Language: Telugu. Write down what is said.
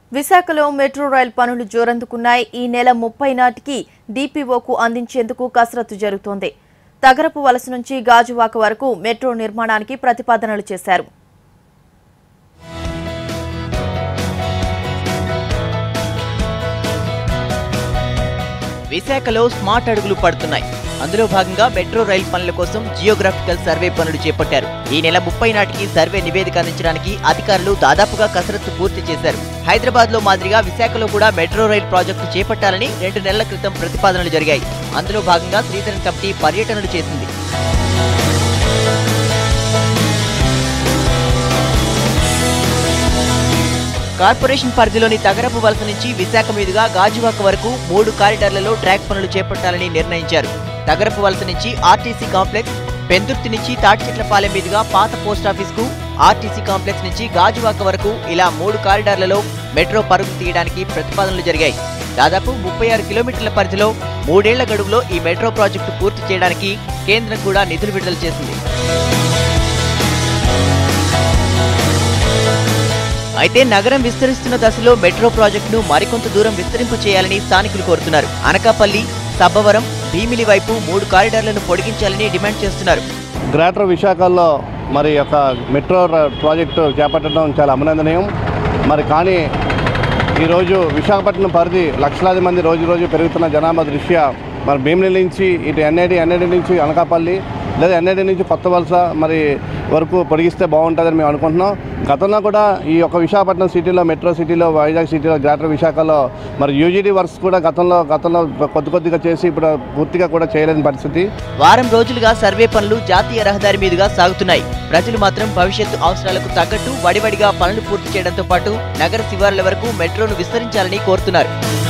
విశాఖలో మెట్రో రైల్ పనులు జోరందుకున్నాయి ఈ నెల ముప్పై నాటికి డీపీఓకు అందించేందుకు కసరత్తు జరుగుతోంది తగరపు వలస నుంచి గాజువాక వరకు మెట్రో నిర్మాణానికి ప్రతిపాదనలు చేశారు విశాఖలో స్మార్ట్ అడుగులు పడుతున్నాయి అందులో భాగంగా మెట్రో రైల్ పనుల కోసం జియోగ్రాఫికల్ సర్వే పనులు చేపట్టారు ఈ నెల ముప్పై నాటికి సర్వే నివేదిక అందించడానికి అధికారులు దాదాపుగా కసరత్తు పూర్తి చేశారు హైదరాబాద్ లో మాదిరిగా విశాఖలో కూడా మెట్రో రైల్ ప్రాజెక్టు చేపట్టాలని రెండు నెలల క్రితం ప్రతిపాదనలు జరిగాయి అందులో భాగంగా శ్రీధరన్ కమిటీ పర్యటనలు చేసింది కార్పొరేషన్ పరిధిలోని తగరపు వలస నుంచి విశాఖ మీదుగా గాజువాక వరకు మూడు కారిడార్లలో ట్రాక్ పనులు చేపట్టాలని నిర్ణయించారు తగరపు వలస నుంచి ఆర్టీసీ కాంప్లెక్స్ పెందుర్తి నుంచి తాటిచెట్లపాలెం మీదుగా పాత పోస్టాఫీస్ కు ఆర్టీసీ కాంప్లెక్స్ నుంచి గాజువాక వరకు ఇలా మూడు కారిడార్లలో మెట్రో పరుగు తీయడానికి ప్రతిపాదనలు జరిగాయి దాదాపు ముప్పై ఆరు కిలోమీటర్ల పరిధిలో మూడేళ్ల గడువులో ఈ మెట్రో ప్రాజెక్టు పూర్తి చేయడానికి కేంద్రం కూడా నిధులు విడుదల చేసింది అయితే నగరం విస్తరిస్తున్న దశలో మెట్రో ప్రాజెక్టును మరికొంత దూరం విస్తరింపు చేయాలని స్థానికులు కోరుతున్నారు అనకాపల్లి సబ్బవరం భీమిలి వైపు మూడు కారిడార్లను పొడిగించాలని డిమాండ్ చేస్తున్నారు గ్రేటర్ విశాఖలో మరి యొక్క మెట్రో ర- ప్రాజెక్టు చేపట్టడం చాలా అభినందనీయం మరి కానీ ఈరోజు విశాఖపట్నం పరిధి లక్షలాది మంది రోజు రోజు పెరుగుతున్న జనాభా దృష్ట్యా మరి భీమిలి నుంచి ఇటు ఎన్ఐడి ఎన్ఐడి నుంచి అనకాపల్లి లేదా ఎన్ఐడి నుంచి కొత్త వలస మరి వరకు పొడిగిస్తే బాగుంటుందని మేము అనుకుంటున్నాం గతంలో కూడా ఈ యొక్క విశాఖపట్నం సిటీలో మెట్రో సిటీలో వైజాగ్ సిటీలో గ్రేటర్ విశాఖలో మరి యూజీడీ వర్క్స్ కూడా గతంలో గతంలో కొద్ది కొద్దిగా చేసి ఇప్పుడు పూర్తిగా కూడా చేయలేని పరిస్థితి వారం రోజులుగా సర్వే పనులు జాతీయ రహదారి మీదుగా సాగుతున్నాయి ప్రజలు మాత్రం భవిష్యత్తు అవసరాలకు తగ్గట్టు వడివడిగా పనులు పూర్తి చేయడంతో పాటు నగర శివార్ల వరకు మెట్రోను విస్తరించాలని కోరుతున్నారు